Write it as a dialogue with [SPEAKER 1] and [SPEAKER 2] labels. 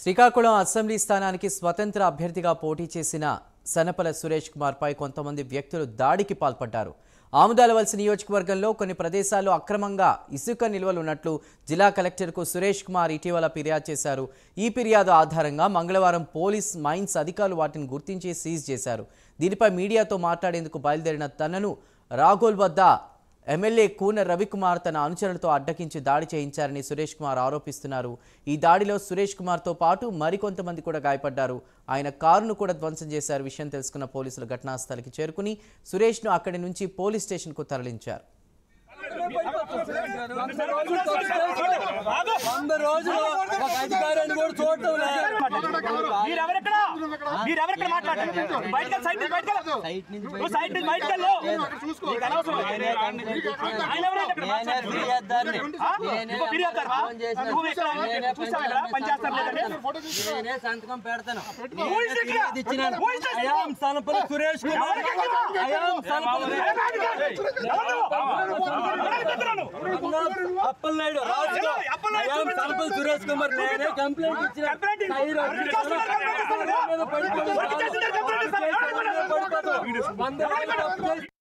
[SPEAKER 1] Srikakulam assembly స్థానానికి స్వతంత్ర అభ్యర్థిగా పోటీ చేసిన సనపల సురేష్ కుమార్పై కొంతమంది వ్యక్తులు దాడికి పాల్పడ్డారు ఆముదాలవలసి నియోజకవర్గంలో కొన్ని ప్రదేశాల్లో అక్రమంగా ఇసుక నిల్వలు ఉన్నట్లు జిల్లా కలెక్టర్కు సురేష్ కుమార్ ఇటీవల ఫిర్యాదు చేశారు ఈ ఫిర్యాదు ఆధారంగా మంగళవారం పోలీస్ మైన్స్ అధికారులు వాటిని గుర్తించి సీజ్ చేశారు దీనిపై మీడియాతో మాట్లాడేందుకు బయలుదేరిన తనను రాఘోల్ వద్ద ఎమ్మెల్యే కూన రవికుమార్ తన అనుచరులతో అడ్డకించి దాడి చేయించారని సురేష్ కుమార్ ఆరోపిస్తున్నారు ఈ దాడిలో సురేష్ కుమార్తో పాటు మరికొంతమంది కూడా గాయపడ్డారు ఆయన కారును కూడా ధ్వంసం చేశారు విషయం తెలుసుకున్న పోలీసులు ఘటనాస్థలికి చేరుకుని సురేష్ను అక్కడి నుంచి పోలీస్ స్టేషన్కు తరలించారు
[SPEAKER 2] వంద రోజులు ఒక అధికారాన్ని కూడా చూడటం లేదు
[SPEAKER 3] మీరెవరెక్కడ మీరెవరెక్కడ మాట్లాడారు బయటకు సైడ్ నుంచి బయటకు నువ్వు సైడ్ నుంచి బయటకు వెళ్ళు నీకు అనవసరం ఆయన ఎవరైనా ఇక్కడ
[SPEAKER 2] నేనే
[SPEAKER 3] మాట్లాడు.
[SPEAKER 2] ఫిర్యాదుదారుని.
[SPEAKER 3] ఆ?
[SPEAKER 2] నేనే
[SPEAKER 3] నువ్వు ఫిర్యాదుదారు వా?
[SPEAKER 2] ఫోన్ చేసిన.
[SPEAKER 3] నువ్వు ఇక్కడ
[SPEAKER 2] నేనే
[SPEAKER 3] చూస్తావా ఇక్కడ? పని చేస్తాను లేదంటే?
[SPEAKER 2] నేనే సంతకం పెడతాను
[SPEAKER 3] Who is it here?
[SPEAKER 2] ఇది ఇచ్చినాను.
[SPEAKER 3] Who is this?
[SPEAKER 2] I am సనపల్లి Suresh Kumar I am సనపల్లి
[SPEAKER 3] ఎవరు? ఎవరు పెద్దలను?
[SPEAKER 2] అప్పలనాయుడు రాజుగా I am సనపల్లి సురేష్ కుమార్ నేనే కంప్లైంట్ ఇచ్చిన
[SPEAKER 3] కంప్లైంట్ ఇచ్చి-
[SPEAKER 2] టైర్
[SPEAKER 3] ఎవరు చేస్తున్నారు కంప్లైంట్ ఇస్తారు?
[SPEAKER 2] మీద పడిపోయి
[SPEAKER 3] ఎవరు చేస్తున్నారు కంప్లైంట్ ఇస్తారు? ఎవరు
[SPEAKER 2] పడిపోతావు. వంద రోజులు తప్పు చేసి